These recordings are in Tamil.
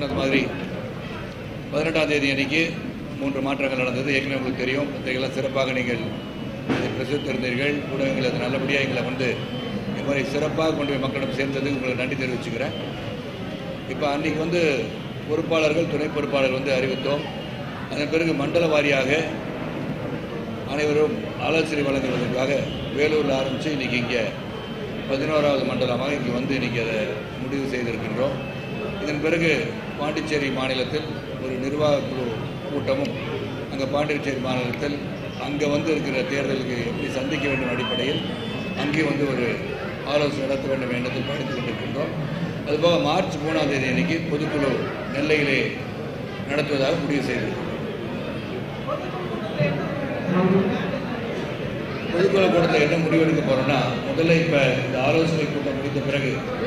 அது மாதிரி பதினெட்டாம் தேதி அன்னைக்கு மூன்று மாற்றங்கள் நடந்தது ஏற்கனவே உங்களுக்கு தெரியும் பத்திரிகைலாம் சிறப்பாக நீங்கள் இதை பிரசுத்திருந்தீர்கள் ஊடகங்கள் அது நல்லபடியாக எங்களை வந்து இது மாதிரி சிறப்பாக கொண்டு போய் மக்களிடம் சேர்ந்தது உங்களுக்கு நன்றி தெரிவிச்சுக்கிறேன் இப்போ அன்னைக்கு வந்து பொறுப்பாளர்கள் துணை பொறுப்பாளர்கள் வந்து அறிவித்தோம் அதன் பிறகு மண்டல வாரியாக அனைவரும் ஆலோசனை வழங்குவதற்காக வேலூரில் ஆரம்பித்து இன்றைக்கி இங்கே பதினோராவது மண்டலமாக இங்கே வந்து இன்றைக்கி அதை முடிவு செய்திருக்கின்றோம் இதன் பிறகு பாண்டிச்சேரி மாநிலத்தில் ஒரு நிர்வாக குழு கூட்டமும் அங்கே பாண்டிச்சேரி மாநிலத்தில் அங்கே வந்து இருக்கிற தேர்தலுக்கு எப்படி சந்திக்க வேண்டும் அடிப்படையில் அங்கே வந்து ஒரு ஆலோசனை நடத்த வேண்டும் எண்ணத்தில் படித்துக் கொண்டிருக்கின்றோம் அதுபோக மார்ச் மூணாம் தேதி அன்னைக்கு பொதுக்குழு நெல்லையிலே நடத்துவதாக முடிவு செய்திருக்கிறோம் பொதுக்குழு கூட்டத்தில் என்ன முடிவெடுக்க போறோம்னா முதல்ல இப்போ இந்த ஆலோசனை கூட்டம் முடிந்த பிறகு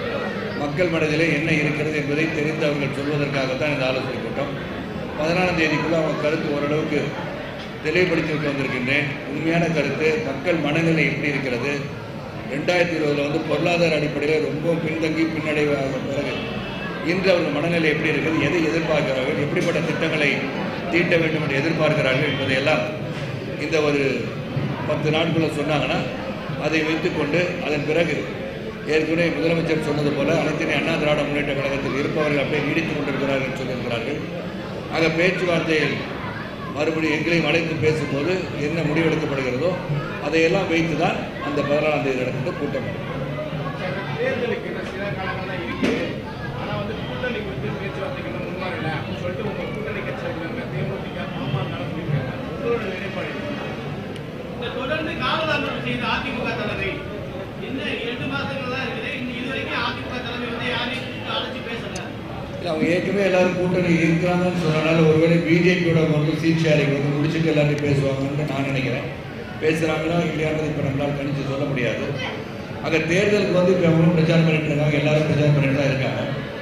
மக்கள் மனதிலே என்ன இருக்கிறது என்பதை தெரிந்து அவர்கள் சொல்வதற்காகத்தான் இந்த ஆலோசனை கூட்டம் பதினாலாம் தேதிக்குள்ள அவங்க கருத்து ஓரளவுக்கு தெளிவுபடுத்தி விட்டு வந்திருக்கின்றேன் உண்மையான கருத்து மக்கள் மனநிலை எப்படி இருக்கிறது ரெண்டாயிரத்தி இருபதுல வந்து பொருளாதார அடிப்படையில் ரொம்ப பின்தங்கி பின்னடைவாக பிறகு இன்று அவர்கள் மனநிலை எப்படி இருக்கிறது எதை எதிர்பார்க்கிறார்கள் எப்படிப்பட்ட திட்டங்களை தீட்ட வேண்டும் என்று எதிர்பார்க்கிறார்கள் என்பதையெல்லாம் இந்த ஒரு பத்து நாட்குள்ள சொன்னாங்கன்னா அதை வைத்துக்கொண்டு அதன் பிறகு ஏற்கனவே முதலமைச்சர் சொன்னது போல அனைத்தினை அண்ணா திராவிட முன்னேற்ற கழகத்தில் இருப்பவர்கள் அப்படியே நீடித்துக் கொண்டிருக்கிறார்கள் என்று சொல்லியிருக்கிறார்கள் ஆக பேச்சுவார்த்தையில் மறுபடியும் எங்களையும் அழைத்து பேசும்போது என்ன முடிவெடுக்கப்படுகிறதோ அதையெல்லாம் வைத்து தான் அந்த பதினாலாம் தேதி நடக்கின்ற கூட்டம் தேர்தலுக்கு இன்னும் சில காலங்கள் தான் இருக்கு ஆனா வந்து கூட்டணி குறித்து பேச்சுவார்த்தைக்கு இன்னும் முன்வரல அப்படின்னு சொல்லிட்டு உங்க கூட்டணி கட்சிகள் தேமுதிக பாமக சொல்லியிருக்காங்க உங்களோட நிலைப்பாடு என்ன? இந்த தொடர்ந்து காலதாமதம் செய்த அதிமுக தலைமை இன்னும் இரண்டு மாசங்கள் தான் இருக்குது இன்னும் இதுவரைக்கும் அதிமுக தலைமை வந்து யாரையும் கூப்பிட்டு அழைச்சு பேசல இல்லை அவங்க ஏற்கனவே எல்லாரும் கூட்டணி இருக்கிறாங்கன்னு சொன்னனால ஒருவேளை பிஜேபியோட வந்து சீட் ஷேரிங் வந்து முடிச்சுட்டு எல்லாத்தையும் பேசுவாங்கன்னு நான் நினைக்கிறேன் பேசுகிறாங்களா இல்லையான்றது இப்போ நம்மளால் கணிச்சு சொல்ல முடியாது அங்கே தேர்தலுக்கு வந்து இப்போ அவங்களும் பிரச்சாரம் பண்ணிட்டு இருக்காங்க எல்லாரும் பிரச்சாரம் பண்ணிட்டு தான் இருக்காங்க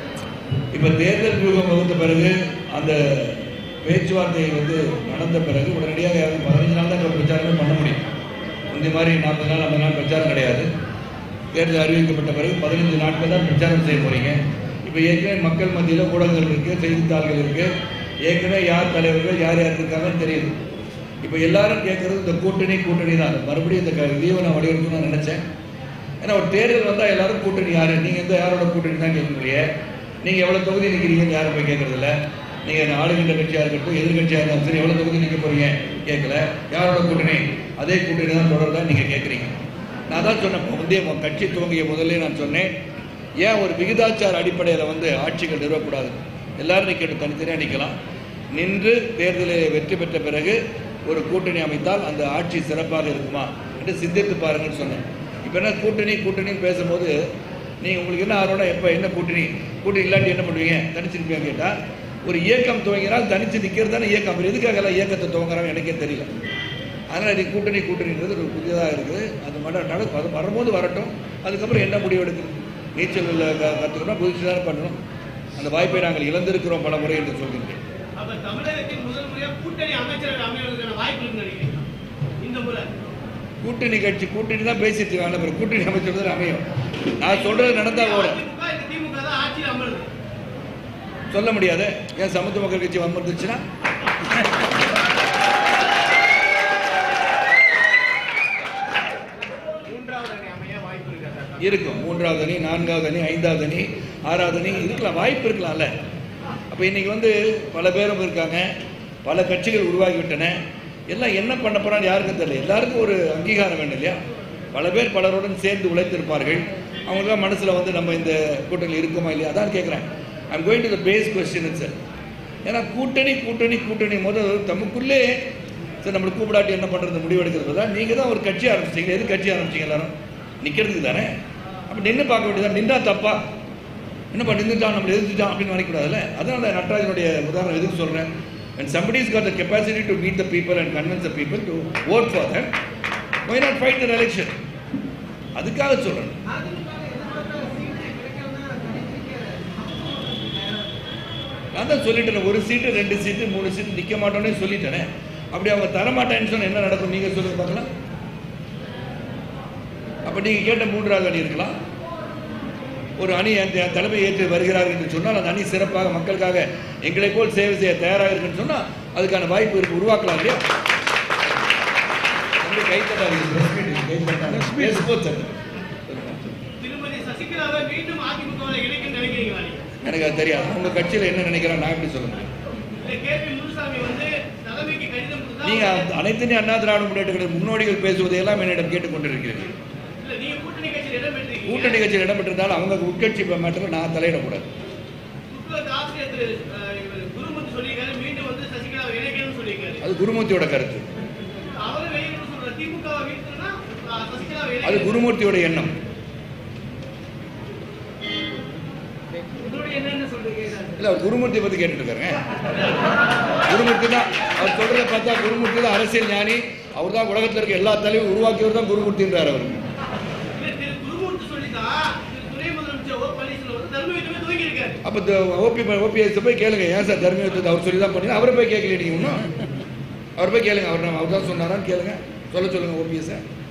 இப்போ தேர்தல் வியூகம் வகுத்த பிறகு அந்த பேச்சுவார்த்தை வந்து நடந்த பிறகு உடனடியாக யாரும் பதினஞ்சு நாள் தான் இப்போ பிரச்சாரமே பண்ண முடியும் இந்த மாதிரி நாற்பது நாள் ஐம்பது நாள் பிரச்சாரம் கிடையாது தேர்தல் அறிவிக்கப்பட்ட பிறகு பதினஞ்சு நாட்கள் தான் பிரச்சாரம் செய்ய போறீங்க இப்போ ஏற்கனவே மக்கள் மத்தியில் ஊடகங்கள் இருக்குது செய்தித்தாள்கள் இருக்குது ஏற்கனவே யார் தலைவர்கள் யார் யார் இருக்காங்கன்னு தெரியுது இப்போ எல்லாரும் கேட்குறது இந்த கூட்டணி கூட்டணி தான் மறுபடியும் இந்த க- இதையும் நான் வடிவமைக்கணும்னு நான் நினச்சேன் ஏன்னா ஒரு தேர்தல் வந்தால் எல்லாரும் கூட்டணி யார் நீங்கள் எந்த யாரோட கூட்டணி தான் கேட்கலையே நீங்கள் எவ்வளோ தொகுதி நிற்கிறீங்கன்னு யாரும் போய் கேட்கறதில்ல நீங்கள் ஆளுகின்ற கட்சியாக இருக்கட்டும் எதிர்கட்சியாக இருந்தாலும் சரி எவ்வளோ தொகுதி நிற்க போறீங்க கேட்கல யாரோட கூட்டணி அதே கூட்டணி தான் தொடர்தான் நீங்கள் கேட்குறீங்க நான் தான் சொன்னேன் முந்தைய மு- கட்சி துவங்கிய முதல்ல நான் சொன்னேன் ஏன் ஒரு விகிதாச்சார அடிப்படையில் வந்து ஆட்சிகள் நிறுவக்கூடாது எல்லாரும் நிற்கட்டும் தனித்தனியாக நிற்கலாம் நின்று தேர்தலில் வெற்றி பெற்ற பிறகு ஒரு கூட்டணி அமைத்தால் அந்த ஆட்சி சிறப்பாக இருக்குமா என்று சிந்தித்து பாருங்கன்னு சொன்னேன் இப்போ என்ன கூட்டணி கூட்டணின்னு பேசும்போது நீங்கள் உங்களுக்கு என்ன ஆர்வம்னா எப்போ என்ன கூட்டணி கூட்டணி இல்லாட்டி என்ன பண்ணுவீங்க தனிச்சிருப்பீங்க கேட்டால் ஒரு இயக்கம் துவங்கினால் தனிச்சு நிற்கிறது தானே இயக்கம் அப்புறம் எதுக்காக எல்லாம் இயக்கத்தை துவங்குறாங்க எனக்கே தெரியல அதனால் இது கூட்டணி கூட்டணின்றது ஒரு புதியதாக இருக்குது அது மட்டும் நட அது வரும்போது வரட்டும் அதுக்கப்புறம் என்ன முடிவு எடுக்கணும் நீச்சல் கற்றுக்கணும் புதுசு தானே பண்ணணும் அந்த வாய்ப்பை நாங்கள் இழந்திருக்கிறோம் பல முறை என்று சொல்கின்றேன் அப்ப தமிழகத்தில் முதல் முறையா கூட்டணி அமைச்சர்கள் அமைவதற்கான வாய்ப்பு இருக்குன்னு நினைக்கிறீங்க இந்த முறை கூட்டணி கட்சி கூட்டணி தான் பேசிட்டு இருக்காங்க அப்புறம் கூட்டணி அமைச்சர் தான் அமையும் நான் சொல்றது நடந்தா ஓடும் அதிமுக இந்த திமுக தான் ஆட்சியில் அமருது சொல்ல முடியாது ஏன் சமத்துவ மக்கள் கட்சி வம்பிருந்துச்சுன்னா மூன்றாவது அணி அமைய வாய்ப்பு இருக்கா சார் இருக்கும் மூன்றாவது அணி நான்காவது அணி ஐந்தாவது அணி ஆறாவது அணி இருக்கலாம் வாய்ப்பு இருக்கலாம்ல அப்போ இன்னைக்கு வந்து பல பேரும் இருக்காங்க பல கட்சிகள் உருவாகிவிட்டன எல்லாம் என்ன பண்ண போறான்னு யாருக்கும் தெரியல எல்லாருக்கும் ஒரு அங்கீகாரம் வேணும் இல்லையா பல பேர் பலருடன் சேர்ந்து உழைத்திருப்பார்கள் அவங்களுக்குலாம் மனசில் வந்து நம்ம இந்த கூட்டணியில் இருக்கோமா இல்லையா அதான் கேட்குறேன் I'm going to the base question sir ஏன்னா கூட்டணி கூட்டணி கூட்டணி முதல் தமக்குள்ளே சரி நம்மளுக்கு கூப்பிடாட்டி என்ன பண்ணுறது முடிவெடுக்கிறது தான் நீங்கள் தான் ஒரு கட்சி ஆரம்பிச்சிங்க எது கட்சி ஆரம்பிச்சிங்க எல்லாரும் நிற்கிறதுக்கு தானே அப்போ நின்று பார்க்க வேண்டியதான் நின்றா தப்பா என்னப்பா நின்றுட்டான் நம்மளை எதிர்த்துட்டான் அப்படின்னு நினைக்கக்கூடாதுல்ல அதனால நடராஜனுடைய உதாரணம் எதுக்கு சொல்கிறேன் when somebody has got the capacity to meet the people and convince the people to vote for them why not fight an election அதுக்காக சொல்கிறேன் நான் தான் சொல்லிட்டேன் ஒரு சீட்டு ரெண்டு சீட்டு மூணு சீட்டு நிற்க மாட்டோன்னே சொல்லிட்டேனே அப்படி அவங்க தரமாட்டேன்னு சொன்னா என்ன நடக்கும் நீங்கள் சொல்லுங்க பார்க்கலாம் அப்போ நீங்கள் கேட்ட மூன்றாவது அணி இருக்கலாம் ஒரு அணி அந்த தலைமை ஏற்று வருகிறார் என்று சொன்னால் அந்த அணி சிறப்பாக மக்களுக்காக எங்களை போல் சேவை செய்ய தயாராக இருக்குன்னு சொன்னால் அதுக்கான வாய்ப்பு இருக்கு உருவாக்கலாம் இல்லையா தம்பி, கை தட்டாதீங்க. press meet இருக்கு, கை தட்டாதீங்க. பேசும்போது தட்டுங்க. திருமதி சசிகலாவை மீண்டும் அதிமுகவில் இணைக்க நினைக்கிறீங்களா நீங்க? எனக்கு அது தெரியாது உங்க கட்சியில என்ன நினைக்கிறேன் நான் எப்படி சொல்ல முடியும் இல்ல கேபி முனுசாமி வந்து தலைமைக்கு கடிதம் கொடுத்தா நீங்க அனைத்து இந்திய அண்ணா திராவிட முன்னேற்ற கழக முன்னோடிகள் பேசுவதை எல்லாம் என்னிடம் கேட்டுக்கொண்டிருக்கிறீர்கள் இல்ல நீங்க கூட்டணி கட்சியில் இடம் பெற்றிருக்கீங்க கூட்டணி கட்சியில் இடம்பெற்றிருந்தால் அவங்க உட்கட்சி மேட்டரில் நான் தலையிடக்கூடாது புத்தகத்து ஆசிரியர் திரு, அஹ், இவர் குருமூர்த்தி சொல்லியிருக்காரு மீண்டும் வந்து சசிகலாவை இணைக்கணும்னு சொல்லியிருக்காரு அது குருமூர்த்தியோட கருத்து அவரு வெளியிடணும்னு சொல்றாரு திமுகவை வீழ்த்தணும்னா அஹ், சசிகலாவை அது இணைக்கணும் குருமூர்த்தியோட எண்ணம் உங்களுடைய என்னன்னு சொல்றீங்க இல்ல அவர் குருமூர்த்தி பத்தி கேட்டுட்டு இருக்காருங்க குருமூர்த்தி தான் அவர் சொல்றதை பார்த்தா குருமூர்த்தி தான் அரசியல் ஞானி அவர் தான் உலகத்தில் இருக்க எல்லா தலைவரும் உருவாக்கியவர் தான் குருமூர்த்தின்றார் அவர் இல்ல திரு குருமூர்த்தி சொல்லிதான் திரு துணை முதலமைச்சர் ஓ பன்னீர்செல்வம் வந்து தர்ம யுத்தமே துவங்கி இருக்காரு அப்போ ஓபி ஓபிஎஸ் போய் கேளுங்க ஏன் சார் தர்மயுத்தத்தை அவர் சொல்லி தான் பண்ணி அவரை போய் கேட்கல நீங்க இன்னும் அவர் போய் கேளுங்க அவர் அவர் தான் சொன்னாரான்னு கேளுங்க சொல்ல சொல்லுங்க ஓபிஎஸ்